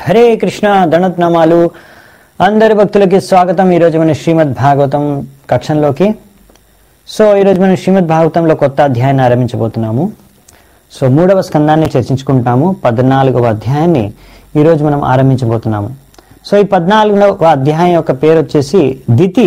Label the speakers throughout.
Speaker 1: హరే కృష్ణ దండత్నామాలు అందరి భక్తులకి స్వాగతం ఈరోజు మన శ్రీమద్ భాగవతం కక్షంలోకి సో ఈరోజు మనం శ్రీమద్ భాగవతంలో కొత్త అధ్యాయాన్ని ఆరంభించబోతున్నాము సో మూడవ స్కందాన్ని చర్చించుకుంటాము పద్నాలుగవ అధ్యాయాన్ని ఈరోజు మనం ఆరంభించబోతున్నాము సో ఈ పద్నాలుగవ అధ్యాయం యొక్క పేరు వచ్చేసి దితి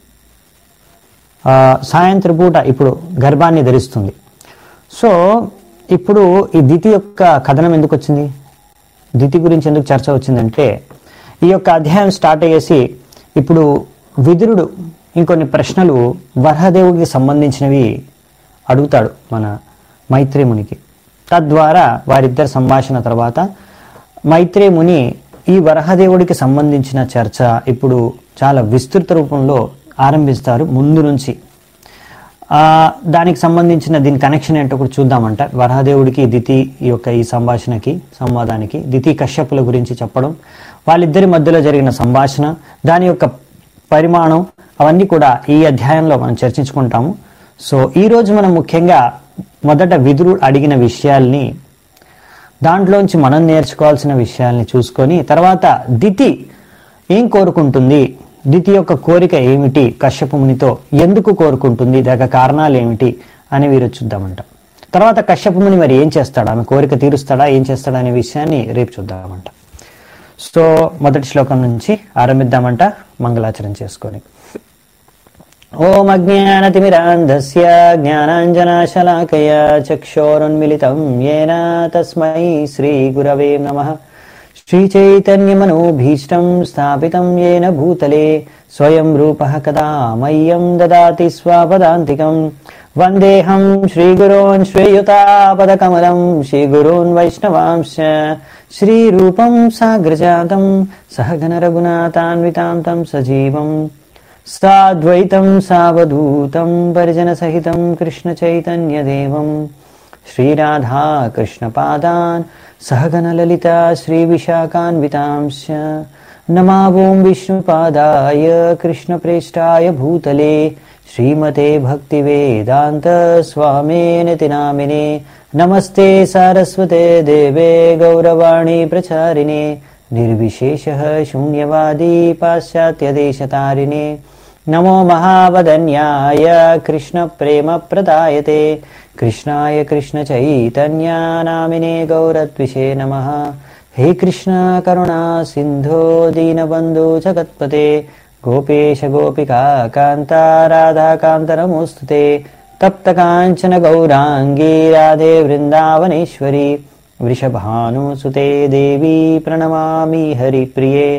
Speaker 1: ఆ, సాయంత్రం పూట ఇప్పుడు గర్భాన్ని ధరిస్తుంది సో ఇప్పుడు ఈ దితి యొక్క కథనం ఎందుకు వచ్చింది దితి గురించి ఎందుకు చర్చ వచ్చిందంటే ఈ యొక్క అధ్యాయం స్టార్ట్ అయ్యేసి ఇప్పుడు విదురుడు ఇంకొన్ని ప్రశ్నలు వరహదేవుడికి సంబంధించినవి అడుగుతాడు మన మైత్రేమునికి తద్వారా వారిద్దరి సంభాషణ తర్వాత మైత్రేముని ఈ వరహదేవుడికి సంబంధించిన చర్చ ఇప్పుడు చాలా విస్తృత రూపంలో ఆరంభిస్తారు ముందు నుంచి ఆ, దానికి సంబంధించిన దీని కనెక్షన్ ఏంటో కూడా చూద్దామంట వరహదేవుడికి దితి ఈ యొక్క ఈ సంభాషణకి సంవాదానికి దితి కశ్యపుల గురించి చెప్పడం వాళ్ళిద్దరి మధ్యలో జరిగిన సంభాషణ దాని యొక్క పరిమాణం అవన్నీ కూడా ఈ అధ్యాయంలో మనం చర్చించుకుంటాము సో ఈ రోజు మనం ముఖ్యంగా మొదట విదురుడు అడిగిన విషయాల్ని దాంట్లోంచి మనం నేర్చుకోవాల్సిన విషయాల్ని చూసుకొని తర్వాత దితి ఏం కోరుకుంటుంది దితి యొక్క కోరిక ఏమిటి కశ్యప మునితో ఎందుకు కోరుకుంటుంది దాని కారణాలు ఏమిటి అని వీరు చూద్దామంట తర్వాత కశ్యప ముని మరి ఏం చేస్తాడు ఆమె కోరిక తీరుస్తాడా ఏం చేస్తాడా అనే విషయాన్ని రేపు చూద్దామంట సో మొదటి శ్లోకం నుంచి ఆరంభిద్దామంట మంగళాచరణ చేసుకొని ఓం అజ్ఞానతిమిరాంధస్య జ్ఞానాంజనాశలాకయ చక్షోరున్మిలితం येन తస్మై శ్రీగురవే నమః श्रीचैतन्यमनोभीष्टं स्थापितं येन भूतले स्वयं रूपः कदा मह्यं ददाति स्वापदान्तिकं वन्देऽहं श्रीगुरोन् श्रेयुतापदकमलं श्रीगुरून् वैष्णवांश्च श्रीरूपं साग्रजातं सहगनरघुनाथान्वितां तं सजीवम् साद्वैतं सावधूतं परिजनसहितं कृष्णचैतन्यदेवम् श्रीराधा कृष्णपादान् सहगणललिता श्रीविशाखान्वितांश्च नमावों विष्णुपादाय कृष्णप्रेष्ठाय भूतले श्रीमते भक्तिवेदान्त स्वामेनिति नामिने नमस्ते सारस्वते देवे गौरवाणी प्रचारिणे निर्विशेषः शून्यवादी पाश्चात्यदेशतारिणे नमो महावदन्याय कृष्णप्रेमप्रदायते कृष्णाय कृष्णचैतन्यानामिने गौरद्विषे नमः हे कृष्ण करुणा सिन्धो दीनबन्धु जगत्पते गोपेश गोपिका कान्ता राधाकान्त नमोऽस्तु ते तप्तकाञ्चन गौराङ्गी राधे वृन्दावनेश्वरी वृषभानुसुते देवी प्रणमामि हरिप्रिये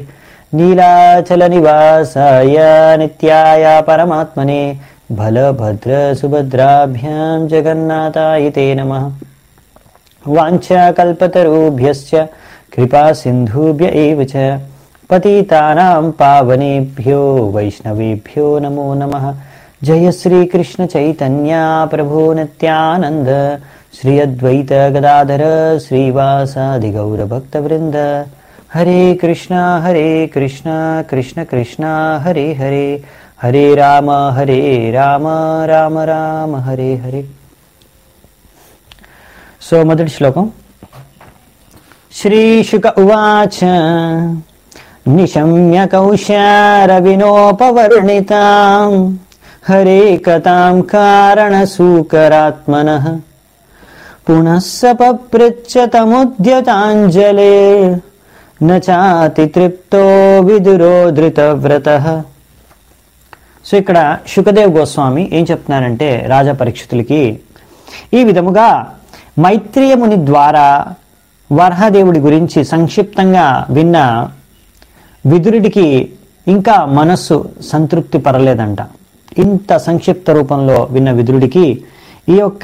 Speaker 1: नीलाचलनिवासाय नित्याय परमात्मने बलभद्रसुभद्राभ्यां जगन्नाथाय ते नमः वाञ्छाकल्पतरुभ्यश्च कृपासिन्धुभ्य एव च पतितानां पावनेभ्यो वैष्णवेभ्यो नमो नमः जय श्रीकृष्णचैतन्या प्रभो नित्यानन्द श्री अद्वैत गदाधर श्रीवासादिगौरभक्तवृन्द हरे कृष्णा हरे कृष्णा कृष्ण कृष्णा हरे हरे हरे राम हरे राम రామ రామ హరే హరే సో మొదటి శ్లోకం శ్రీశుక ఉవాచ నిశమ్య కౌశారవినోపవర్ణితాం హరే కథాం కారణసూకరాత్మనః పునః స పపృచ్చతముద్యతాంజలే నాతి తృప్తో విదురో ధృతవ్రతః సో ఇక్కడ శుకదేవ్ గోస్వామి ఏం చెప్తున్నారంటే రాజా పరీక్షితులకి ఈ విధముగా మైత్రేయముని ద్వారా వరహదేవుడి గురించి సంక్షిప్తంగా విన్న విదురుడికి ఇంకా మనస్సు సంతృప్తి పరలేదంట ఇంత సంక్షిప్త రూపంలో విన్న విదురుడికి ఈ యొక్క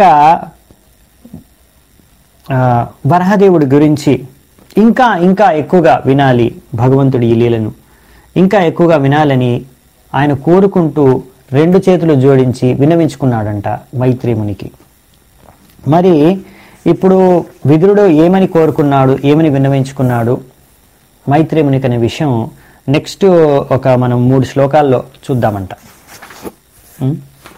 Speaker 1: ఆ, వరహదేవుడి గురించి ఇంకా ఇంకా ఎక్కువగా వినాలి భగవంతుడి ఈ లీలను ఇంకా ఎక్కువగా వినాలని ఆయన కోరుకుంటూ రెండు చేతులు జోడించి వినవించుకున్నాడంట మైత్రేమునికి మరి ఇప్పుడు విదురుడు ఏమని కోరుకున్నాడు ఏమని విన్నవించుకున్నాడు మైత్రేమునికి అనే విషయం నెక్స్ట్ ఒక మనం మూడు శ్లోకాల్లో చూద్దామంట ఉం?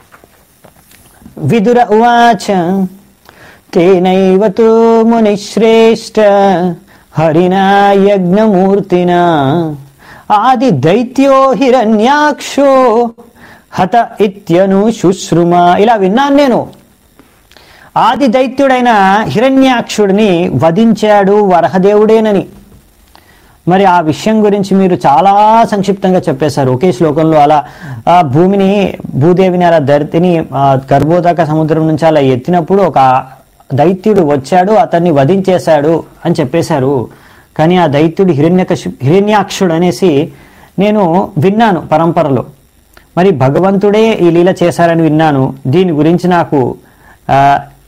Speaker 1: విదుర ఉవాచ తేనైవ తు మునిశ్రేష్ట హరినా యజ్ఞమూర్తినా ఆది దైత్యో హిరణ్యాక్షో హత ఇత్యను శుశ్రుమ ఇలా విన్నాను నేను ఆది దైత్యుడైన హిరణ్యాక్షుడిని వధించాడు వరహదేవుడేనని మరి ఆ విషయం గురించి మీరు చాలా సంక్షిప్తంగా చెప్పేశారు ఒకే శ్లోకంలో అలా ఆ భూమిని భూదేవిని అలా ధరితిని ఆ గర్భోదక సముద్రం నుంచి అలా ఎత్తినప్పుడు ఒక దైత్యుడు వచ్చాడు అతన్ని వధించేశాడు అని చెప్పేశారు కానీ ఆ దైత్యుడు హిరణ్యకశి హిరణ్యాక్షుడు అనేసి నేను విన్నాను పరంపరలో మరి భగవంతుడే ఈ లీల చేశారని విన్నాను దీని గురించి నాకు ఆ,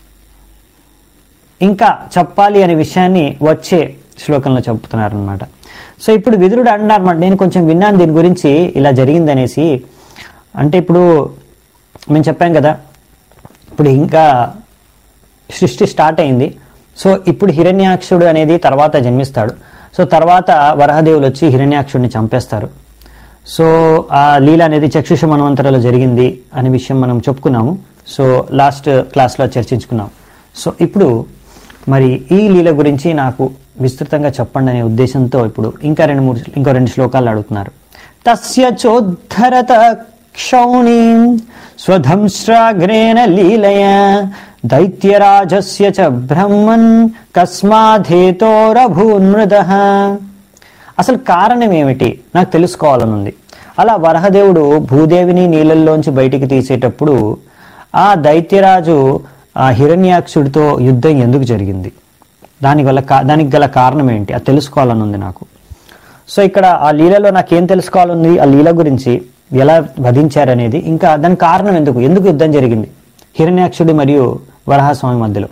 Speaker 1: ఇంకా చెప్పాలి అనే విషయాన్ని వచ్చే శ్లోకంలో చెప్తున్నారు అనమాట సో ఇప్పుడు విదురుడు అంటున్నారు నేను కొంచెం విన్నాను దీని గురించి ఇలా జరిగిందనేసి అంటే ఇప్పుడు మేము చెప్పాం కదా ఇప్పుడు ఇంకా సృష్టి స్టార్ట్ అయింది సో ఇప్పుడు హిరణ్యాక్షుడు అనేది తర్వాత జన్మిస్తాడు సో తర్వాత వరహదేవులు వచ్చి హిరణ్యాక్షుడిని చంపేస్తారు సో ఆ లీల అనేది చక్షుష మన్వంతరలో జరిగింది అనే విషయం మనం చెప్పుకున్నాము సో లాస్ట్ క్లాస్లో చర్చించుకున్నాం సో ఇప్పుడు మరి ఈ లీల గురించి నాకు విస్తృతంగా చెప్పండి అనే ఉద్దేశంతో ఇప్పుడు ఇంకా రెండు మూడు ఇంకో రెండు శ్లోకాలు అడుగుతున్నారు తస్య చోద్ధరత క్షౌణీం స్వధంశ్రాగ్రేణ లీలయ దైత్యరాజస్య చ బ్రహ్మన్ కస్మాధేతోరభూన్మృద అసలు కారణం ఏమిటి నాకు తెలుసుకోవాలనుంది అలా వరహదేవుడు భూదేవిని నీళ్ళల్లోంచి బయటికి తీసేటప్పుడు ఆ దైత్యరాజు ఆ హిరణ్యాక్షుడితో యుద్ధం ఎందుకు జరిగింది దానికి వల్ల కా- దానికి గల కారణం ఏంటి అది తెలుసుకోవాలని ఉంది నాకు సో ఇక్కడ ఆ లీలలో నాకేం తెలుసుకోవాలనుంది ఆ లీల గురించి ఎలా వధించారనేది ఇంకా దాని కారణం ఎందుకు ఎందుకు యుద్ధం జరిగింది హిరణ్యాక్షుడు మరియు వరహస్వామి మధ్యలో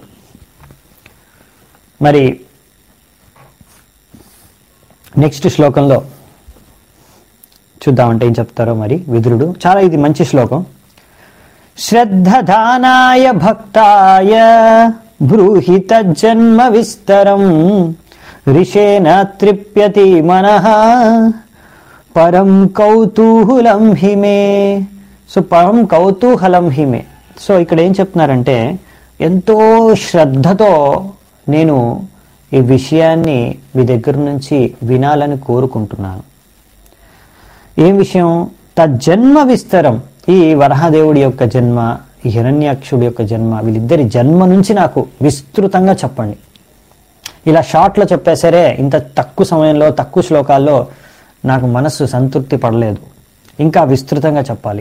Speaker 1: మరి నెక్స్ట్ శ్లోకంలో చూద్దామంటే ఏం చెప్తారో మరి విదురుడు చాలా ఇది మంచి శ్లోకం శ్రద్ధదానాయ భక్తాయ బ్రూహి తజ్జన్మ విస్తరం రిషేన త్రిప్యతి మనః పరం కౌతూహలం హిమే సో పరం కౌతూహలం హిమే సో ఇక్కడ ఏం చెప్తున్నారంటే ఎంతో శ్రద్ధతో నేను ఈ విషయాన్ని మీ దగ్గర నుంచి వినాలని కోరుకుంటున్నాను ఏం విషయం తజ్జన్మ విస్తరం ఈ వరహదేవుడి యొక్క జన్మ ఈ హిరణ్యాక్షుడి యొక్క జన్మ వీళ్ళిద్దరి జన్మ నుంచి నాకు విస్తృతంగా చెప్పండి ఇలా షార్ట్లో చెప్పేసరే ఇంత తక్కువ సమయంలో తక్కువ శ్లోకాల్లో నాకు మనస్సు సంతృప్తి పడలేదు ఇంకా విస్తృతంగా చెప్పాలి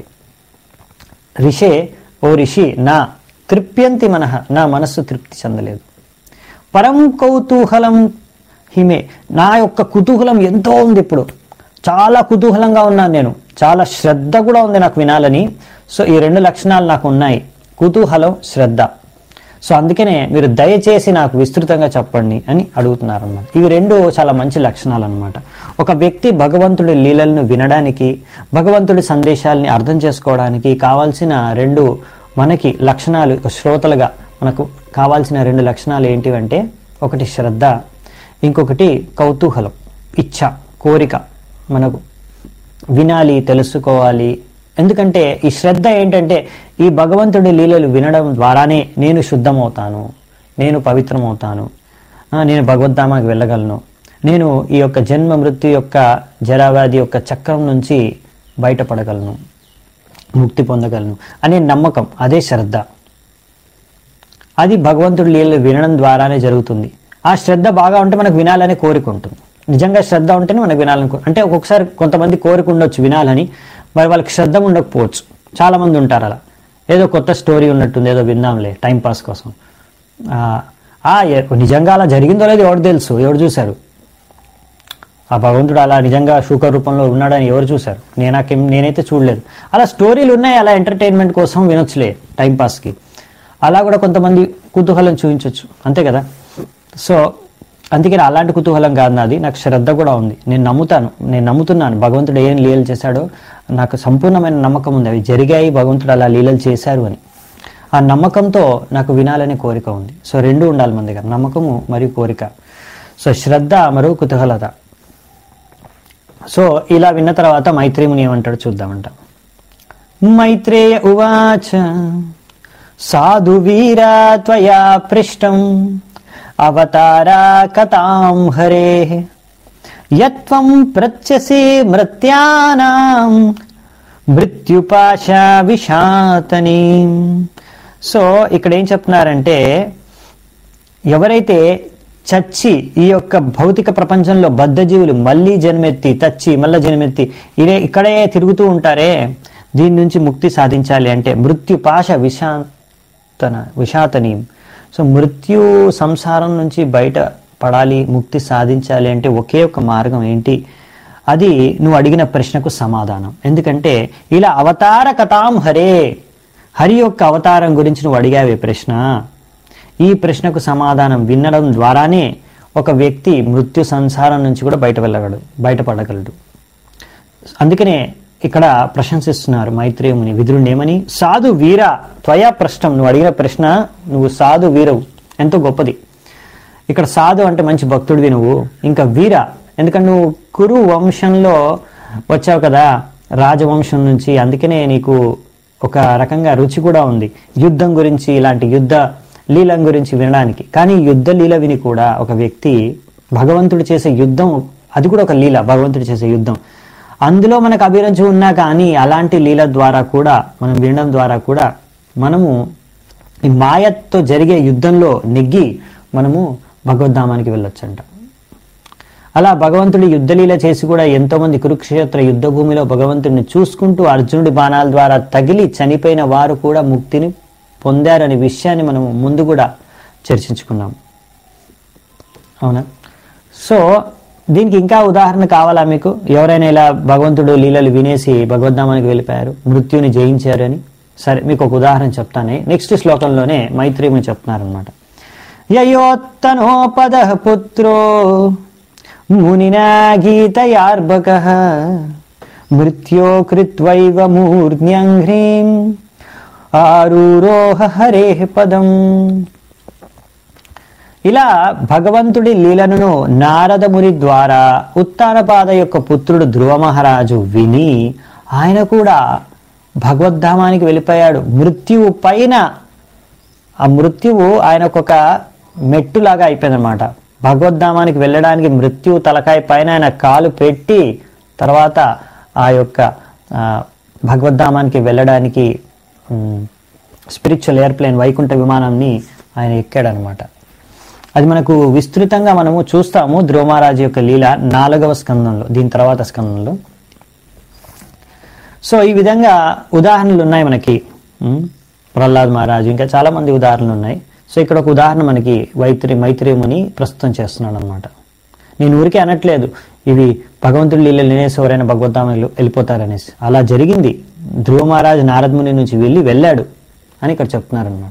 Speaker 1: రిషే ఓ రిషి నా తృప్యంతి మనః నా మనస్సు తృప్తి చెందలేదు పరం కౌతూహలం హిమే నా యొక్క కుతూహలం ఎంతో ఉంది ఇప్పుడు చాలా కుతూహలంగా ఉన్నాను నేను చాలా శ్రద్ధ కూడా ఉంది నాకు వినాలని సో ఈ రెండు లక్షణాలు నాకు ఉన్నాయి కుతూహలం శ్రద్ధ సో అందుకనే మీరు దయచేసి నాకు విస్తృతంగా చెప్పండి అని అడుగుతున్నారు అన్నమాట ఇవి రెండు చాలా మంచి లక్షణాలు అన్నమాట ఒక వ్యక్తి భగవంతుడి లీలలను వినడానికి భగవంతుడి సందేశాలని అర్థం చేసుకోవడానికి కావాల్సిన రెండు మనకి లక్షణాలు శ్రోతలుగా మనకు కావాల్సిన రెండు లక్షణాలు ఏంటివంటే ఒకటి శ్రద్ధ ఇంకొకటి కౌతూహలం ఇచ్ఛ కోరిక మనకు వినాలి తెలుసుకోవాలి ఎందుకంటే ఈ శ్రద్ధ ఏంటంటే ఈ భగవంతుడి లీలలు వినడం ద్వారానే నేను శుద్ధమవుతాను నేను పవిత్రమవుతాను ఆ, నేను భగవద్ధామాకి వెళ్ళగలను నేను ఈ యొక్క జన్మ మృత్యు యొక్క జరావ్యాధి యొక్క చక్రం నుంచి బయటపడగలను ముక్తి పొందగలను అనే నమ్మకం అదే శ్రద్ధ అది భగవంతుడి లీలలు వినడం ద్వారానే జరుగుతుంది ఆ శ్రద్ధ బాగా ఉంటే మనకు వినాలనే కోరిక ఉంటుంది నిజంగా శ్రద్ధ ఉంటేనే మనకు వినాలని కో- అంటే ఒక్కొక్కసారి కొంతమంది కోరిక ఉండొచ్చు వినాలని మరి వాళ్ళకి శ్రద్ధ ఉండకపోవచ్చు చాలా మంది ఉంటారు అలా ఏదో కొత్త స్టోరీ ఉన్నట్టుంది ఏదో విందాంలే టైం పాస్ కోసం ఆ, ఆ, ఎ- నిజంగా అలా జరిగిందో లేదో ఎవరు తెలుసు ఎవరు చూశారు ఆ భగవంతుడు అలా నిజంగా శూకర్ రూపంలో ఉన్నాడని ఎవరు చూశారు నేను నాకేం నేనైతే చూడలేదు అలా స్టోరీలు ఉన్నాయి అలా ఎంటర్టైన్మెంట్ కోసం వినొచ్చులే టైం పాస్కి అలా కూడా కొంతమంది కుతూహలం చూపించవచ్చు అంతే కదా సో అందుకని అలాంటి కుతూహలం కాదు నాది నాకు శ్రద్ధ కూడా ఉంది నేను నమ్ముతాను నేను నమ్ముతున్నాను భగవంతుడు ఏం లీలలు చేశాడో నాకు సంపూర్ణమైన నమ్మకం ఉంది అవి జరిగాయి భగవంతుడు అలా లీలలు చేశారు అని ఆ నమ్మకంతో నాకు వినాలనే కోరిక ఉంది సో రెండు ఉండాలి మన దగ్గర నమ్మకము మరియు కోరిక సో శ్రద్ధ మరియు కుతూహలత సో ఇలా విన్న తర్వాత మైత్రేముని ఏమంటాడు చూద్దామంట మైత్రేయ ఉవాచ సాధు వీరా త్వయా పృష్టం అవతారా కథాం హరే యత్వం ప్రత్యసి మృత్యానాం మృత్యుపాశ విషాతని సో ఇక్కడ ఏం చెప్తున్నారంటే ఎవరైతే చచ్చి ఈ యొక్క భౌతిక ప్రపంచంలో బద్ధజీవులు మళ్ళీ జన్మెత్తి తచ్చి మళ్ళీ జన్మెత్తి ఇదే ఇక్కడే తిరుగుతూ ఉంటారే దీని నుంచి ముక్తి సాధించాలి అంటే మృత్యు పాశ విషాతన విషాతని సో మృత్యు సంసారం నుంచి బయట పడాలి ముక్తి సాధించాలి అంటే ఒకే ఒక మార్గం ఏంటి అది నువ్వు అడిగిన ప్రశ్నకు సమాధానం ఎందుకంటే ఇలా అవతార కథాం హరే హరి యొక్క అవతారం గురించి నువ్వు అడిగావే ప్రశ్న ఈ ప్రశ్నకు సమాధానం వినడం ద్వారానే ఒక వ్యక్తి మృత్యు సంసారం నుంచి కూడా బయట వెళ్ళగలడు బయటపడగలడు అందుకనే ఇక్కడ ప్రశంసిస్తున్నారు మైత్రేయుని విదురుని ఏమని సాధు వీర త్వయా ప్రశ్నం నువ్వు అడిగిన ప్రశ్న నువ్వు సాధు వీరవు ఎంతో గొప్పది ఇక్కడ సాధు అంటే మంచి భక్తుడివి నువ్వు ఇంకా వీర ఎందుకంటే నువ్వు కురు వంశంలో వచ్చావు కదా రాజవంశం నుంచి అందుకనే నీకు ఒక రకంగా రుచి కూడా ఉంది యుద్ధం గురించి ఇలాంటి యుద్ధ లీలం గురించి వినడానికి కానీ యుద్ధ లీల విని కూడా ఒక వ్యక్తి భగవంతుడు చేసే యుద్ధం అది కూడా ఒక లీల భగవంతుడు చేసే యుద్ధం అందులో మనకు అభిరుచి ఉన్నా కానీ అలాంటి లీల ద్వారా కూడా మనం వినడం ద్వారా కూడా మనము ఈ మాయతో జరిగే యుద్ధంలో నెగ్గి మనము భగవద్ధామానికి వెళ్ళొచ్చంట అలా భగవంతుడి యుద్ధలీల చేసి కూడా ఎంతో మంది కురుక్షేత్ర యుద్ధ భూమిలో భగవంతుడిని చూసుకుంటూ అర్జునుడి బాణాల ద్వారా తగిలి చనిపోయిన వారు కూడా ముక్తిని పొందారనే విషయాన్ని మనం ముందు కూడా చర్చించుకున్నాం అవునా సో దీనికి ఇంకా ఉదాహరణ కావాలా మీకు ఎవరైనా ఇలా భగవంతుడు లీలలు వినేసి భగవద్ధామానికి వెళ్ళిపోయారు మృత్యుని జయించారని సరే మీకు ఒక ఉదాహరణ చెప్తానే నెక్స్ట్ శ్లోకంలోనే మైత్రేయుని చెప్తున్నారనమాట యయోత్తనోపద పుత్రో మునినా గీతయార్భక మృత్యో కృత్వైవ మూర్ధ్యంఘ్రీం ఆరూరోహ హరే పదం ఇలా భగవంతుడి లీలలను నారదముని ద్వారా ఉత్తానపాద యొక్క పుత్రుడు ధ్రువ మహారాజు విని ఆయన కూడా భగవద్ధామానికి వెళ్ళిపోయాడు మృత్యువు పైన ఆ మృత్యువు ఆయనకొక మెట్టులాగా అయిపోయిందనమాట భగవద్ధామానికి వెళ్ళడానికి మృత్యువు తలకాయ పైన ఆయన కాలు పెట్టి తర్వాత ఆ యొక్క ఆ, భగవద్ధామానికి వెళ్ళడానికి స్పిరిచువల్ ఎయిర్ప్లేన్ వైకుంఠ విమానాన్ని ఆయన ఎక్కాడనమాట అది మనకు విస్తృతంగా మనము చూస్తాము ధ్రువమహారాజు యొక్క లీల నాలుగవ స్కందంలో దీని తర్వాత స్కందంలో సో ఈ విధంగా ఉదాహరణలు ఉన్నాయి మనకి ఉమ్, ప్రహ్లాద్ మహారాజు ఇంకా చాలా మంది ఉదాహరణలు ఉన్నాయి సో ఇక్కడ ఒక ఉదాహరణ మనకి వైత్రి మైత్రేయముని ప్రస్తుతం చేస్తున్నాడు అనమాట నేను ఊరికే అనట్లేదు ఇవి భగవంతుడి లీలలు వినేసి ఎవరైనా భగవద్ధామలు వెళ్ళిపోతారనేసి అలా జరిగింది ధ్రువ మహారాజు నారదముని నుంచి వెళ్ళి వెళ్ళాడు అని ఇక్కడ చెప్తున్నారనమాట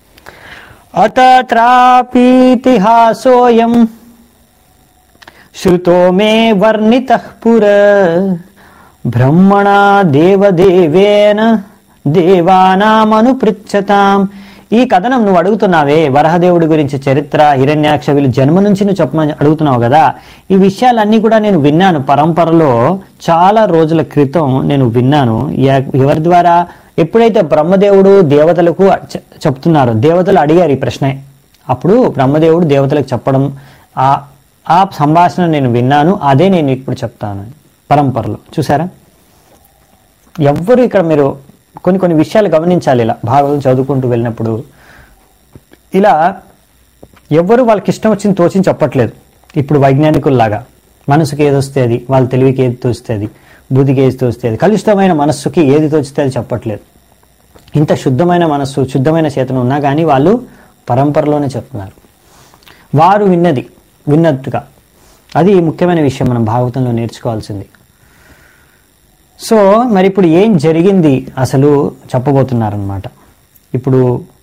Speaker 1: అతత్రాపీతిహాసోయం శ్రుతో మే వర్ణిత పుర బ్రహ్మణా దేవదేవేన దేవానామనుపృచ్చతాం ఈ కథనం నువ్వు అడుగుతున్నావే వరహదేవుడి గురించి చరిత్ర హిరణ్యాక్ష వీళ్ళు జన్మ నుంచి నువ్వు చెప్పమని అడుగుతున్నావు కదా ఈ విషయాలన్నీ కూడా నేను విన్నాను పరంపరలో చాలా రోజుల క్రితం నేను విన్నాను ఎ- ఎవరి ద్వారా ఎప్పుడైతే బ్రహ్మదేవుడు దేవతలకు చె- చెప్తున్నారు దేవతలు అడిగారు ఈ ప్రశ్న అప్పుడు బ్రహ్మదేవుడు దేవతలకు చెప్పడం ఆ ఆ సంభాషణ నేను విన్నాను అదే నేను ఇప్పుడు చెప్తాను పరంపరలో చూసారా ఎవ్వరు ఇక్కడ మీరు కొన్ని కొన్ని విషయాలు గమనించాలి ఇలా భాగవతం చదువుకుంటూ వెళ్ళినప్పుడు ఇలా ఎవ్వరు వాళ్ళకి ఇష్టం వచ్చింది తోచింది చెప్పట్లేదు ఇప్పుడు వైజ్ఞానికుల్లాగా మనసుకి ఏది వస్తే అది వాళ్ళ తెలివికి ఏది తోస్తే అది బుద్ధికి ఏది తోస్తే అది కలుషితమైన మనస్సుకి ఏది తోచితే అది చెప్పట్లేదు ఇంత శుద్ధమైన మనస్సు శుద్ధమైన చేతన ఉన్నా కానీ వాళ్ళు పరంపరలోనే చెప్తున్నారు వారు విన్నది విన్నట్టుగా అది ముఖ్యమైన విషయం మనం భాగవతంలో నేర్చుకోవాల్సింది సో మరి ఇప్పుడు ఏం జరిగింది అసలు చెప్పబోతున్నారనమాట ఇప్పుడు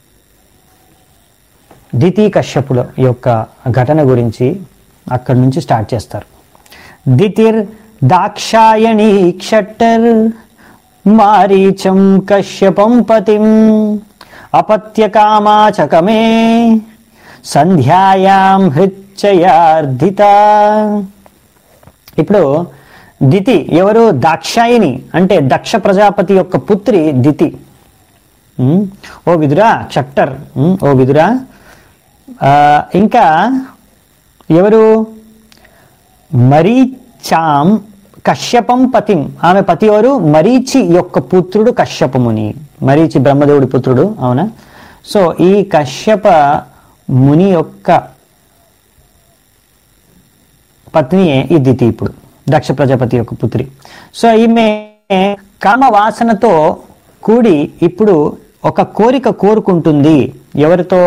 Speaker 1: దితి కశ్యపుల యొక్క ఘటన గురించి అక్కడి నుంచి స్టార్ట్ చేస్తారు దితిర్ దాక్షాయణి క్షట్టర్ మారీచం కశ్యపం పతిం అపత్యకామాచకమే సంధ్యాయాం హృచ్చయార్ధిత ఇప్పుడు దితి ఎవరు దాక్షాయిని అంటే దక్ష ప్రజాపతి యొక్క పుత్రి దితి ఉమ్, ఓ విదురా క్షట్టర్ ఉమ్, ఓ విదురా ఆ, ఇంకా ఎవరు మరీచాం కశ్యపం పతిం ఆమె పతి ఎవరు మరీచి యొక్క పుత్రుడు కశ్యపముని మరీచి బ్రహ్మదేవుడి పుత్రుడు అవునా సో ఈ కశ్యప ముని యొక్క పత్నియే ఈ దితి ఇప్పుడు దక్ష ప్రజాపతి యొక్క పుత్రి సో ఈమె కామ వాసనతో కూడి ఇప్పుడు ఒక కోరిక కోరుకుంటుంది ఎవరితో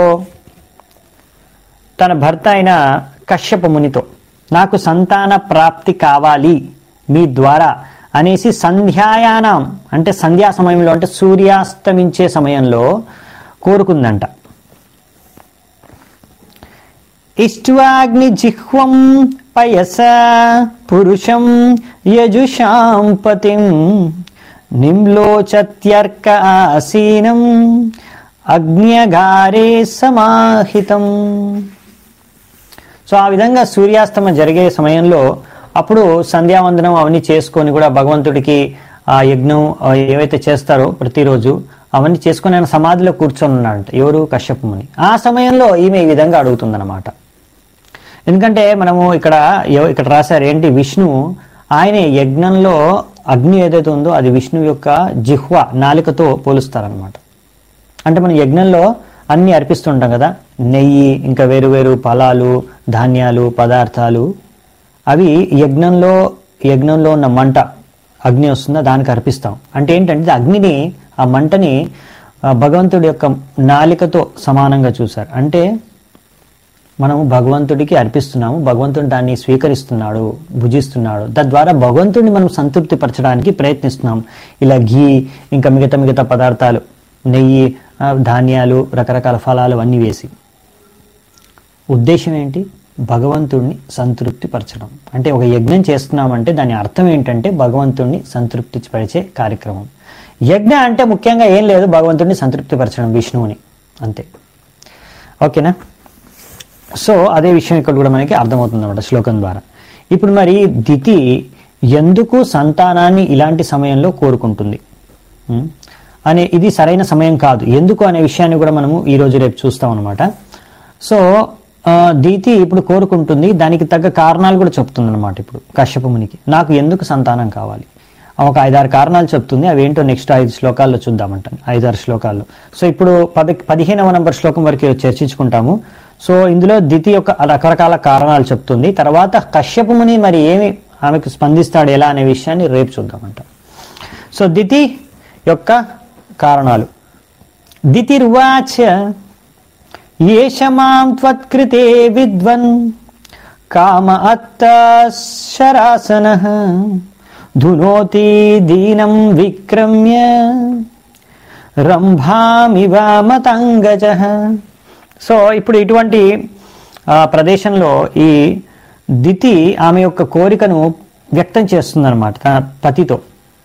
Speaker 1: తన భర్త అయిన కశ్యప మునితో నాకు సంతాన ప్రాప్తి కావాలి మీ ద్వారా అనేసి సంధ్యాయానం అంటే సంధ్యా సమయంలో అంటే సూర్యాస్తమించే సమయంలో కోరుకుందంట ఇష్ట్వాగ్ని జిహ్వం పయస పురుషం యజుషాం పతిం నిమ్లోచత్యర్క ఆసీనం అగ్న్యగారే సమాహితం సో ఆ విధంగా సూర్యాస్తమ జరిగే సమయంలో అప్పుడు సంధ్యావందనం అవన్నీ చేసుకొని కూడా భగవంతుడికి ఆ యజ్ఞం ఆ ఏవైతే చేస్తారో ప్రతిరోజు అవన్నీ చేసుకొని ఆయన సమాధిలో కూర్చొని ఉన్నాడంట ఎవరు కశ్యప ముని ఆ సమయంలో ఈమె ఈ విధంగా అడుగుతుందన్నమాట ఎందుకంటే మనము ఇక్కడ ఎవ- ఇక్కడ రాశారు ఏంటి విష్ణు ఆయన యజ్ఞంలో అగ్ని ఏదైతే ఉందో అది విష్ణువు యొక్క జిహ్వ నాలికతో పోలుస్తారనమాట అంటే మనం యజ్ఞంలో అన్ని అర్పిస్తుంటాం కదా నెయ్యి ఇంకా వేరు వేరు ఫలాలు ధాన్యాలు పదార్థాలు అవి యజ్ఞంలో యజ్ఞంలో ఉన్న మంట అగ్ని వస్తుందా దానికి అర్పిస్తాం అంటే ఏంటంటే అగ్నిని ఆ మంటని ఆ, భగవంతుడి యొక్క నాలికతో సమానంగా చూశారు అంటే మనము భగవంతుడికి అర్పిస్తున్నాము భగవంతుడు దాన్ని స్వీకరిస్తున్నాడు భుజిస్తున్నాడు తద్వారా భగవంతుడిని మనం సంతృప్తి పరచడానికి ప్రయత్నిస్తున్నాం ఇలా ఘీ ఇంకా మిగతా మిగతా పదార్థాలు నెయ్యి ఆ, ధాన్యాలు రకరకాల ఫలాలు అన్నీ వేసి ఉద్దేశం ఏంటి భగవంతుడిని సంతృప్తి పరచడం అంటే ఒక యజ్ఞం చేస్తున్నామంటే దాని అర్థం ఏంటంటే భగవంతుడిని సంతృప్తి పరిచే కార్యక్రమం యజ్ఞ అంటే ముఖ్యంగా ఏం లేదు భగవంతుడిని సంతృప్తి పరచడం విష్ణువుని అంతే ఓకేనా సో అదే విషయం ఇక్కడ కూడా మనకి అర్థమవుతుంది అనమాట శ్లోకం ద్వారా ఇప్పుడు మరి దితి ఎందుకు సంతానాన్ని ఇలాంటి సమయంలో కోరుకుంటుంది ఉం? అనే ఇది సరైన సమయం కాదు ఎందుకు అనే విషయాన్ని కూడా మనము ఈ రోజు రేపు చూస్తాం అనమాట సో ఆ, దీతి ఇప్పుడు కోరుకుంటుంది దానికి తగ్గ కారణాలు కూడా చెప్తుంది అనమాట ఇప్పుడు కశ్యప మునికి నాకు ఎందుకు సంతానం కావాలి ఒక ఐదారు కారణాలు చెప్తుంది అవి ఏంటో నెక్స్ట్ ఐదు శ్లోకాల్లో చూద్దామంట ఐదారు శ్లోకాల్లో సో ఇప్పుడు పద పదిహేనవ నంబర్ శ్లోకం వరకు చర్చించుకుంటాము సో ఇందులో దితి యొక్క రకరకాల కారణాలు చెప్తుంది తర్వాత కశ్యప ముని మరి ఏమి ఆమెకు స్పందిస్తాడు ఎలా అనే విషయాన్ని రేపు చూద్దామంట సో దితి యొక్క కారణాలు దితిర్వాచ ఏష మాం త్వత్కృతే విద్వన్ కామ అత్త శరాసన ధునోతి దీనం విక్రమ్య రంభామివ మతంగజ సో ఇప్పుడు ఇటువంటి ఆ, ప్రదేశంలో ఈ దితి ఆమె యొక్క కోరికను వ్యక్తం చేస్తుందన్నమాట తన పతితో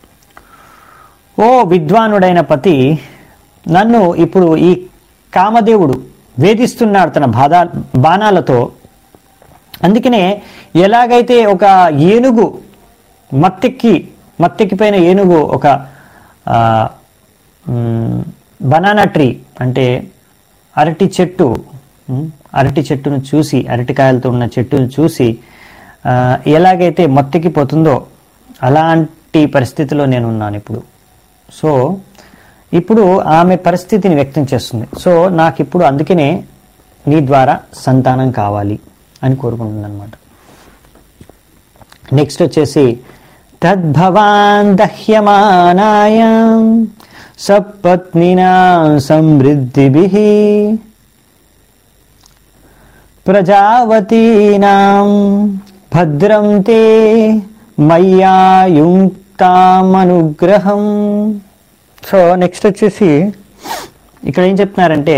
Speaker 1: ఓ విద్వానుడైన పతి నన్ను ఇప్పుడు ఈ కామదేవుడు వేధిస్తున్నాడు తన బాధ బాణాలతో అందుకనే ఎలాగైతే ఒక ఏనుగు మత్తెక్కి మత్తెక్కిపోయిన ఏనుగు ఒక ఆ, మ్, బనానా ట్రీ అంటే అరటి చెట్టు మ్, అరటి చెట్టును చూసి అరటికాయలతో ఉన్న చెట్టును చూసి ఆ, ఎలాగైతే మత్తెక్కిపోతుందో అలాంటి పరిస్థితిలో నేను ఉన్నాను ఇప్పుడు సో ఇప్పుడు ఆమె పరిస్థితిని వ్యక్తం చేస్తుంది సో నాకు ఇప్పుడు అందుకనే నీ ద్వారా సంతానం కావాలి అని కోరుకుంటుంది అనమాట నెక్స్ట్ వచ్చేసి తద్భవాన్ దహ్యమానాయ సపత్నినా సమృద్ధిభి ప్రజావతీనాం భద్రం తే మయ్యాయుక్తామనుగ్రహం సో నెక్స్ట్ వచ్చేసి ఇక్కడ ఏం చెప్తున్నారంటే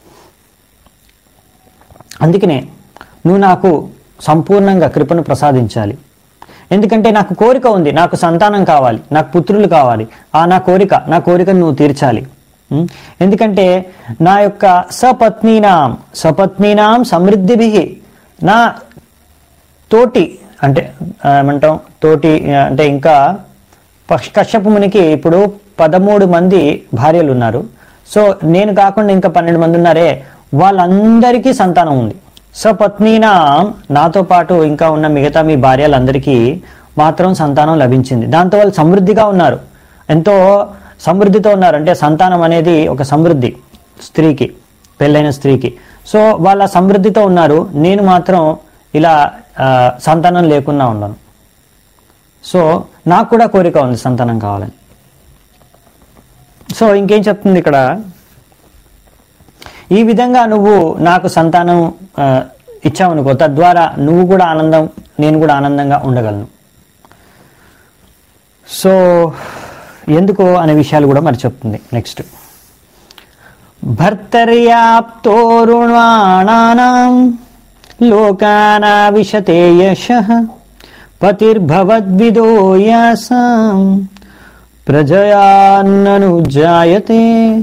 Speaker 1: అందుకనే నువ్వు నాకు సంపూర్ణంగా కృపను ప్రసాదించాలి ఎందుకంటే నాకు కోరిక ఉంది నాకు సంతానం కావాలి నాకు పుత్రులు కావాలి ఆ నా కోరిక నా కోరికను నువ్వు తీర్చాలి ఉం? ఎందుకంటే నా యొక్క సపత్నీనాం సపత్నీనాం సమృద్ధిభి నా తోటి అంటే ఆ, ఏమంటాం తోటి ఆ, అంటే ఇంకా పక్ష- కశ్యప మునికి ఇప్పుడు పదమూడు మంది భార్యలు ఉన్నారు సో నేను కాకుండా ఇంకా పన్నెండు మంది ఉన్నారే వాళ్ళందరికీ సంతానం ఉంది సపత్నీన నాతో పాటు ఇంకా ఉన్న మిగతా మీ భార్యలందరికీ మాత్రం సంతానం లభించింది దాంతో వాళ్ళు సమృద్ధిగా ఉన్నారు ఎంతో సమృద్ధితో ఉన్నారు అంటే సంతానం అనేది ఒక సమృద్ధి స్త్రీకి పెళ్ళైన స్త్రీకి సో వాళ్ళ సమృద్ధితో ఉన్నారు నేను మాత్రం ఇలా ఆ, సంతానం లేకుండా ఉన్నాను సో నాకు కూడా కోరిక ఉంది సంతానం కావాలని సో ఇంకేం చెప్తుంది ఇక్కడ ఈ విధంగా నువ్వు నాకు సంతానం ఆ, ఇచ్చావనుకో తద్వారా నువ్వు కూడా ఆనందం నేను కూడా ఆనందంగా ఉండగలను సో ఎందుకు అనే విషయాలు కూడా మరి చెప్తుంది నెక్స్ట్ భర్తర్యాప్తోరుణానాం లోకానా విశతే యశ పతిర్భవద్విదో యాసాం ప్రజయాన్నను జాయతే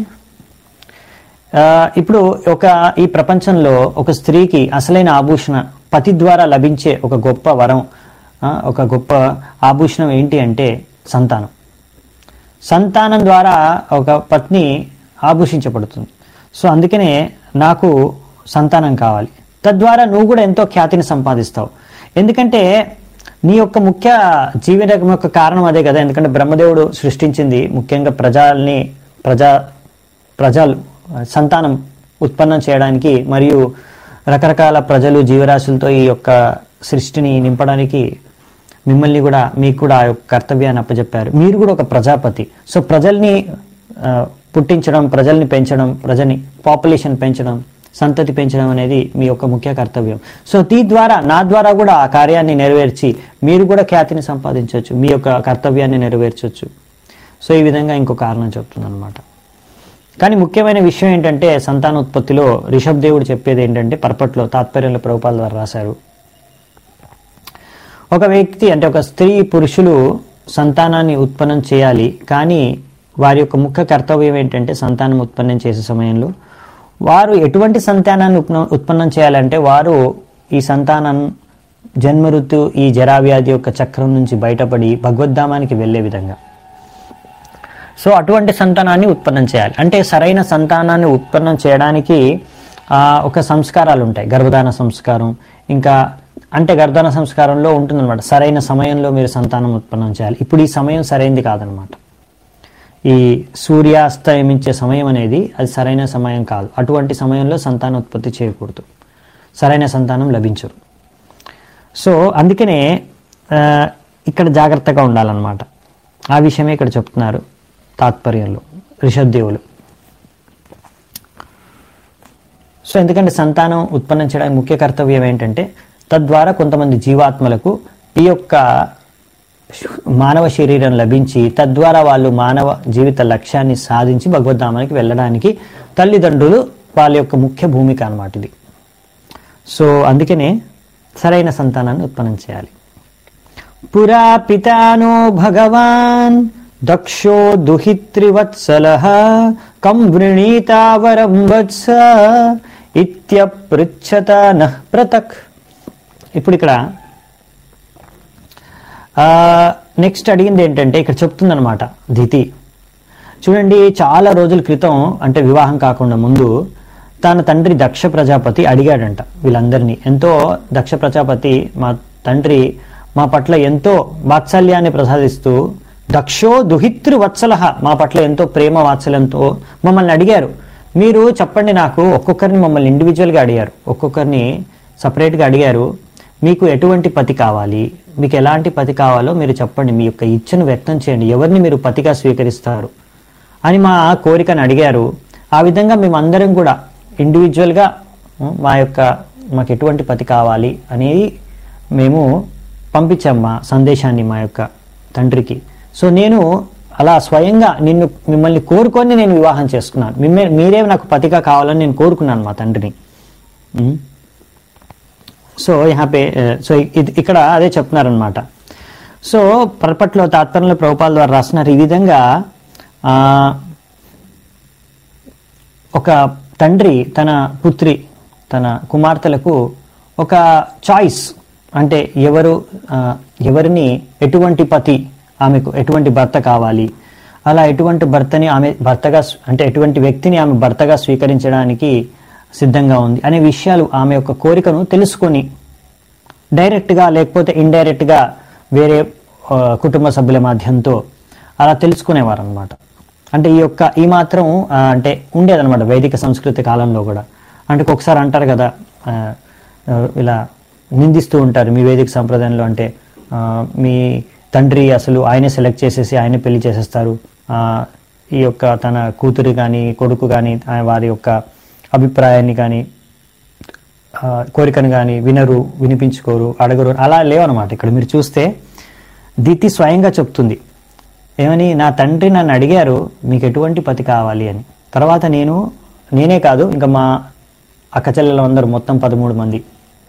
Speaker 1: ఆ, ఇప్పుడు ఒక ఈ ప్రపంచంలో ఒక స్త్రీకి అసలైన ఆభూషణ పతి ద్వారా లభించే ఒక గొప్ప వరం ఆ, ఒక గొప్ప ఆభూషణం ఏంటి అంటే సంతానం సంతానం ద్వారా ఒక పత్ని ఆభూషించబడుతుంది సో అందుకనే నాకు సంతానం కావాలి తద్వారా నువ్వు కూడా ఎంతో ఖ్యాతిని సంపాదిస్తావు ఎందుకంటే నీ యొక్క ముఖ్య జీవితం యొక్క కారణం అదే కదా ఎందుకంటే బ్రహ్మదేవుడు సృష్టించింది ముఖ్యంగా ప్రజల్ని ప్రజా ప్రజలు సంతానం ఉత్పన్నం చేయడానికి మరియు రకరకాల ప్రజలు జీవరాశులతో ఈ యొక్క సృష్టిని నింపడానికి మిమ్మల్ని కూడా మీకు కూడా ఆ యొక్క కర్తవ్యాన్ని అప్పచెప్పారు మీరు కూడా ఒక ప్రజాపతి సో ప్రజల్ని ఆ, పుట్టించడం ప్రజల్ని పెంచడం ప్రజని పాపులేషన్ పెంచడం సంతతి పెంచడం అనేది మీ యొక్క ముఖ్య కర్తవ్యం సో దీ ద్వారా నా ద్వారా కూడా ఆ కార్యాన్ని నెరవేర్చి మీరు కూడా ఖ్యాతిని సంపాదించవచ్చు మీ యొక్క కర్తవ్యాన్ని నెరవేర్చవచ్చు సో ఈ విధంగా ఇంకో కారణం చెప్తుంది కానీ ముఖ్యమైన విషయం ఏంటంటే సంతానోత్పత్తిలో రిషబ్ దేవుడు చెప్పేది ఏంటంటే పర్పట్లో తాత్పర్యంలో ప్రభుపాల ద్వారా రాశారు ఒక వ్యక్తి అంటే ఒక స్త్రీ పురుషులు సంతానాన్ని ఉత్పన్నం చేయాలి కానీ వారి యొక్క ముఖ్య కర్తవ్యం ఏంటంటే సంతానం ఉత్పన్నం చేసే సమయంలో వారు ఎటువంటి సంతానాన్ని ఉత్పన్న- ఉత్పన్నం చేయాలంటే వారు ఈ సంతానం జన్మరుతు ఈ జరావ్యాధి యొక్క చక్రం నుంచి బయటపడి భగవద్ధామానికి వెళ్ళే విధంగా సో అటువంటి సంతానాన్ని ఉత్పన్నం చేయాలి అంటే సరైన సంతానాన్ని ఉత్పన్నం చేయడానికి ఆ, ఒక సంస్కారాలు ఉంటాయి గర్భధాన సంస్కారం ఇంకా అంటే గర్భధాన సంస్కారంలో ఉంటుందన్నమాట సరైన సమయంలో మీరు సంతానం ఉత్పన్నం చేయాలి ఇప్పుడు ఈ సమయం సరైనది కాదనమాట ఈ సూర్యాస్తమించే సమయం అనేది అది సరైన సమయం కాదు అటువంటి సమయంలో సంతానోత్పత్తి చేయకూడదు సరైన సంతానం లభించరు సో అందుకనే ఆ, ఇక్కడ జాగ్రత్తగా ఉండాలన్నమాట ఆ విషయమే ఇక్కడ చెప్తున్నారు తాత్పర్యంలో రిషద్దేవులు సో ఎందుకంటే సంతానం ఉత్పన్నం చేయడానికి ముఖ్య కర్తవ్యం ఏంటంటే తద్వారా కొంతమంది జీవాత్మలకు ఈ యొక్క మానవ శరీరం లభించి తద్వారా వాళ్ళు మానవ జీవిత లక్ష్యాన్ని సాధించి భగవద్ధామానికి వెళ్ళడానికి తల్లిదండ్రులు వాళ్ళ యొక్క ముఖ్య భూమిక అన్నమాట ఇది సో అందుకనే సరైన సంతానాన్ని ఉత్పన్నం చేయాలి పురా పితానో భగవాన్ దక్షో దుహిత్రివత్సల కం వృణీతావరం వత్స ఇత్యపృచ్ఛత నః ప్రతక్ ఇప్పుడు ఇక్కడ నెక్స్ట్ అడిగింది ఏంటంటే ఇక్కడ చెప్తుందనమాట దితి చూడండి చాలా రోజుల క్రితం అంటే వివాహం కాకుండా ముందు తన తండ్రి దక్ష ప్రజాపతి అడిగాడంట వీళ్ళందరినీ ఎంతో దక్ష ప్రజాపతి మా తండ్రి మా పట్ల ఎంతో వాత్సల్యాన్ని ప్రసాదిస్తూ దక్షో దుహితృ వత్సల మా పట్ల ఎంతో ప్రేమ వాత్సల్యంతో మమ్మల్ని అడిగారు మీరు చెప్పండి నాకు ఒక్కొక్కరిని మమ్మల్ని ఇండివిజువల్గా అడిగారు ఒక్కొక్కరిని సపరేట్గా అడిగారు మీకు ఎటువంటి పతి కావాలి మీకు ఎలాంటి పతి కావాలో మీరు చెప్పండి మీ యొక్క ఇచ్చను వ్యక్తం చేయండి ఎవరిని మీరు పతిగా స్వీకరిస్తారు అని మా కోరికను అడిగారు ఆ విధంగా మేమందరం కూడా ఇండివిజువల్గా ఉం, మా యొక్క మాకు ఎటువంటి పతి కావాలి అనేది మేము పంపించాం మా సందేశాన్ని మా యొక్క తండ్రికి సో నేను అలా స్వయంగా నిన్ను మిమ్మల్ని కోరుకొని నేను వివాహం చేసుకున్నాను మిమ్మే మీరే నాకు పతిగా కావాలని నేను కోరుకున్నాను మా తండ్రిని ఉం. సో యహా పే సో ఇది ఇక్కడ అదే చెప్తున్నారనమాట సో పర్పట్లో తాత్పర్యంలో ప్రభుపాల ద్వారా రాస్తున్నారు ఈ విధంగా ఆ, ఒక తండ్రి తన పుత్రి తన కుమార్తెలకు ఒక చాయిస్ అంటే ఎవరు ఆ, ఎవరిని ఎటువంటి పతి ఆమెకు ఎటువంటి భర్త కావాలి అలా ఎటువంటి భర్తని ఆమె భర్తగా స్వ- అంటే ఎటువంటి వ్యక్తిని ఆమె భర్తగా స్వీకరించడానికి సిద్ధంగా ఉంది అనే విషయాలు ఆమె యొక్క కోరికను తెలుసుకొని డైరెక్ట్గా లేకపోతే ఇండైరెక్ట్గా వేరే ఆ, కుటుంబ సభ్యుల మాధ్యంతో అలా తెలుసుకునేవారు అనమాట అంటే ఈ యొక్క ఈ మాత్రం ఆ, అంటే ఉండేదన్నమాట వైదిక సంస్కృతి కాలంలో కూడా అంటే ఒకసారి అంటారు కదా ఆ, ఆ, ఇలా నిందిస్తూ ఉంటారు మీ వేదిక సంప్రదాయంలో అంటే ఆ, మీ తండ్రి అసలు ఆయనే సెలెక్ట్ చేసేసి ఆయనే పెళ్లి చేసేస్తారు ఆ, ఈ యొక్క తన కూతురు కానీ కొడుకు కానీ వారి యొక్క అభిప్రాయాన్ని కానీ ఆ, కోరికను కానీ వినరు వినిపించుకోరు అడగరు అలా లేవన్నమాట ఇక్కడ మీరు చూస్తే దితి స్వయంగా చెప్తుంది ఏమని నా తండ్రి నన్ను అడిగారు మీకు ఎటువంటి పతి కావాలి అని తర్వాత నేను నేనే కాదు ఇంకా మా అక్క చెల్లెలందరూ మొత్తం పదమూడు మంది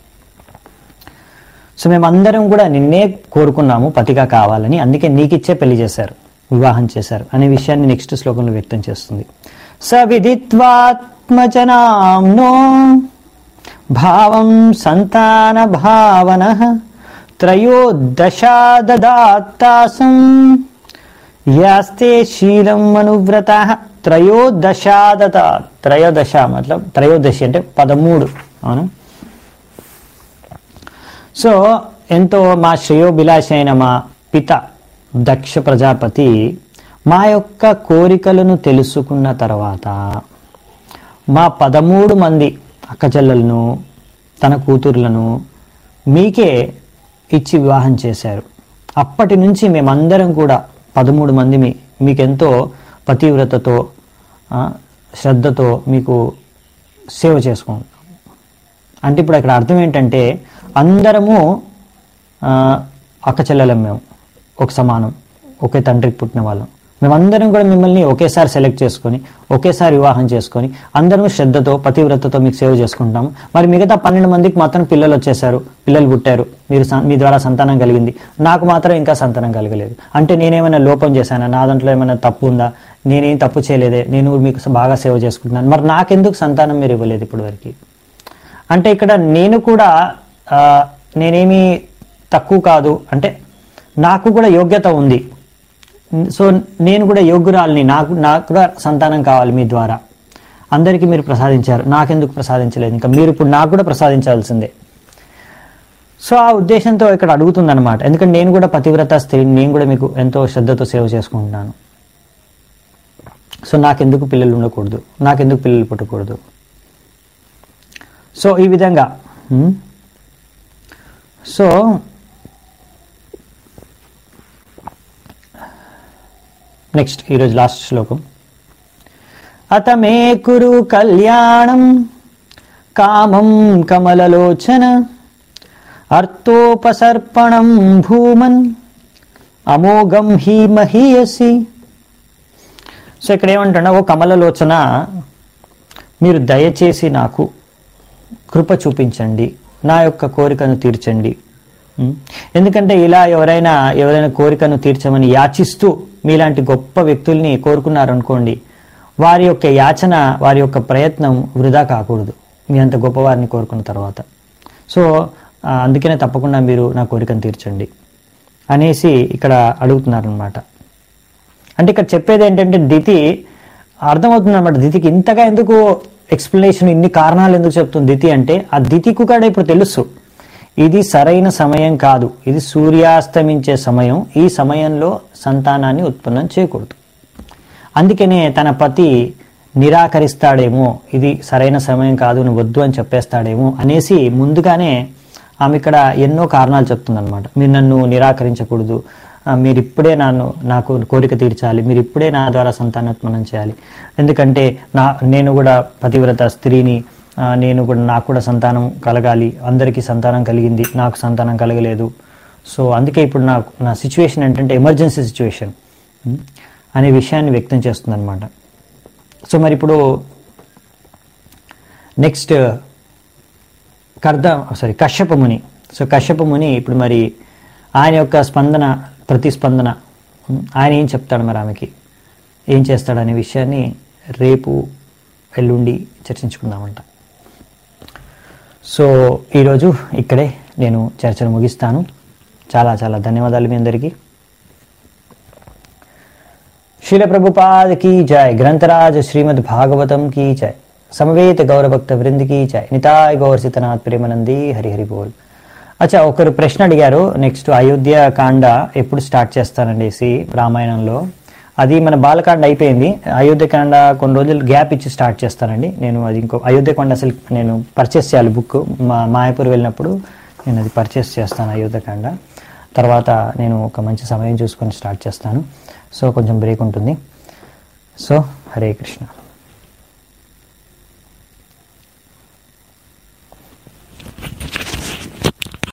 Speaker 1: సో మేమందరం కూడా నిన్నే కోరుకున్నాము పతిగా కావాలని అందుకే నీకిచ్చే పెళ్లి చేశారు వివాహం చేశారు అనే విషయాన్ని నెక్స్ట్ శ్లోకంలో వ్యక్తం చేస్తుంది స విదిత్వాత్మజనాంనో భావం సంతాన భావన త్రయోదశా దదాత్తాసం యాస్తే శీలం అనువ్రత త్రయోదశా దత త్రయోదశ మతలబ్ త్రయోదశి అంటే పదమూడు అవునా సో ఎంతో మా శ్రేయోభిలాషి అయిన మా పిత దక్ష ప్రజాపతి మా యొక్క కోరికలను తెలుసుకున్న తర్వాత మా పదమూడు మంది అక్కచెల్లెలను తన కూతుర్లను మీకే ఇచ్చి వివాహం చేశారు అప్పటి నుంచి మేమందరం కూడా పదమూడు మంది మీ మీకెంతో పతివ్రతతో ఆ, శ్రద్ధతో మీకు సేవ చేసుకుంటాం అంటే ఇప్పుడు ఇక్కడ అర్థం ఏంటంటే అందరము ఆ, అక్క చెల్లెలం మేము ఒక సమానం ఒకే తండ్రికి పుట్టిన వాళ్ళం మేమందరం కూడా మిమ్మల్ని ఒకేసారి సెలెక్ట్ చేసుకొని ఒకేసారి వివాహం చేసుకొని అందరం శ్రద్ధతో పతివ్రతతో మీకు సేవ చేసుకుంటాము మరి మిగతా పన్నెండు మందికి మాత్రం పిల్లలు వచ్చేసారు పిల్లలు పుట్టారు మీరు సం- మీ ద్వారా సంతానం కలిగింది నాకు మాత్రం ఇంకా సంతానం కలగలేదు అంటే నేనేమైనా లోపం చేశానా నా దాంట్లో ఏమైనా తప్పు ఉందా నేనేం తప్పు చేయలేదే నేను మీకు బాగా సేవ చేసుకుంటున్నాను మరి నాకెందుకు సంతానం మీరు ఇవ్వలేదు ఇప్పటి వరకు అంటే ఇక్కడ నేను కూడా ఆ, నేనేమి తక్కువ కాదు అంటే నాకు కూడా యోగ్యత ఉంది సో నేను కూడా యోగ్యురాలిని నాకు నాకు కూడా సంతానం కావాలి మీ ద్వారా అందరికీ మీరు ప్రసాదించారు నాకెందుకు ప్రసాదించలేదు ఇంకా మీరు ఇప్పుడు నాకు కూడా ప్రసాదించాల్సిందే సో ఆ ఉద్దేశంతో ఇక్కడ అడుగుతుందన్నమాట ఎందుకంటే నేను కూడా పతివ్రత స్త్రీని నేను కూడా మీకు ఎంతో శ్రద్ధతో సేవ చేసుకుంటున్నాను సో నాకెందుకు పిల్లలు ఉండకూడదు నాకెందుకు పిల్లలు పుట్టకూడదు సో ఈ విధంగా ఉమ్, సో నెక్స్ట్ ఈరోజు లాస్ట్ శ్లోకం అత మే కురు కళ్యాణం కామం కమలలోచన అర్థోపసర్పణం భూమన్ అమోఘం హి మహీయసి సో ఇక్కడ ఏమంటున్నా ఓ కమలలోచన మీరు దయచేసి నాకు కృప చూపించండి నా యొక్క కోరికను తీర్చండి ఉం? ఎందుకంటే ఇలా ఎవరైనా ఎవరైనా కోరికను తీర్చమని యాచిస్తూ మీలాంటి గొప్ప వ్యక్తుల్ని కోరుకున్నారనుకోండి వారి యొక్క యాచన వారి యొక్క ప్రయత్నం వృధా కాకూడదు మీ అంత గొప్పవారిని కోరుకున్న తర్వాత సో ఆ, అందుకనే తప్పకుండా మీరు నా కోరికను తీర్చండి అనేసి ఇక్కడ అడుగుతున్నారనమాట అంటే ఇక్కడ చెప్పేది ఏంటంటే దితి అర్థమవుతుంది అనమాట దితికి ఇంతగా ఎందుకు ఎక్స్ప్లెనేషన్ ఇన్ని కారణాలు ఎందుకు చెప్తుంది దితి అంటే ఆ దితికు కూడా ఇప్పుడు తెలుసు ఇది సరైన సమయం కాదు ఇది సూర్యాస్తమించే సమయం ఈ సమయంలో సంతానాన్ని ఉత్పన్నం చేయకూడదు అందుకనే తన పతి నిరాకరిస్తాడేమో ఇది సరైన సమయం కాదు నువ్వు వద్దు అని చెప్పేస్తాడేమో అనేసి ముందుగానే ఆమె ఇక్కడ ఎన్నో కారణాలు చెప్తుందన్నమాట మీరు నన్ను నిరాకరించకూడదు ఆ, మీరు ఇప్పుడే నన్ను నాకు కోరిక తీర్చాలి మీరు ఇప్పుడే నా ద్వారా సంతానోత్పన్నం చేయాలి ఎందుకంటే నా నేను కూడా పతివ్రత స్త్రీని ఆ, నేను కూడా నాకు కూడా సంతానం కలగాలి అందరికీ సంతానం కలిగింది నాకు సంతానం కలగలేదు సో అందుకే ఇప్పుడు నాకు నా సిచ్యువేషన్ ఏంటంటే ఎమర్జెన్సీ సిచ్యువేషన్ అనే విషయాన్ని వ్యక్తం చేస్తుందన్నమాట సో మరి ఇప్పుడు నెక్స్ట్ కర్ద సారీ కశ్యప ముని సో కశ్యప ముని ఇప్పుడు మరి ఆయన యొక్క స్పందన ప్రతిస్పందన ఉమ్, ఆయన ఏం చెప్తాడు మరి ఆమెకి ఏం చేస్తాడు అనే విషయాన్ని రేపు ఎల్లుండి చర్చించుకుందామంట సో ఈరోజు ఇక్కడే నేను చర్చను ముగిస్తాను చాలా చాలా ధన్యవాదాలు మీ అందరికీ శీల ప్రభుపాద్ की जय ग्रंथराज श्रीमद् भागवतम की जय సమవేత గౌరభక్త వృందికి చ నితాయ్ గౌర్ సీతనాథ్ ప్రేమనంది హరి హరి బోల్ అచ్చా ఒకరు ప్రశ్న అడిగారు నెక్స్ట్ అయోధ్య కాండ ఎప్పుడు స్టార్ట్ చేస్తానండేసి రామాయణంలో అది మన బాలకాండ అయిపోయింది అయోధ్యకాండ కొన్ని రోజులు గ్యాప్ ఇచ్చి స్టార్ట్ చేస్తానండి నేను అది ఇంకో అయోధ్యకాండ అసలు నేను పర్చేస్ చేయాలి బుక్ మా మాయాపూర్ వెళ్ళినప్పుడు నేను అది పర్చేస్ చేస్తాను అయోధ్యకాండ తర్వాత నేను ఒక మంచి సమయం చూసుకొని స్టార్ట్ చేస్తాను సో కొంచెం బ్రేక్ ఉంటుంది సో హరే కృష్ణ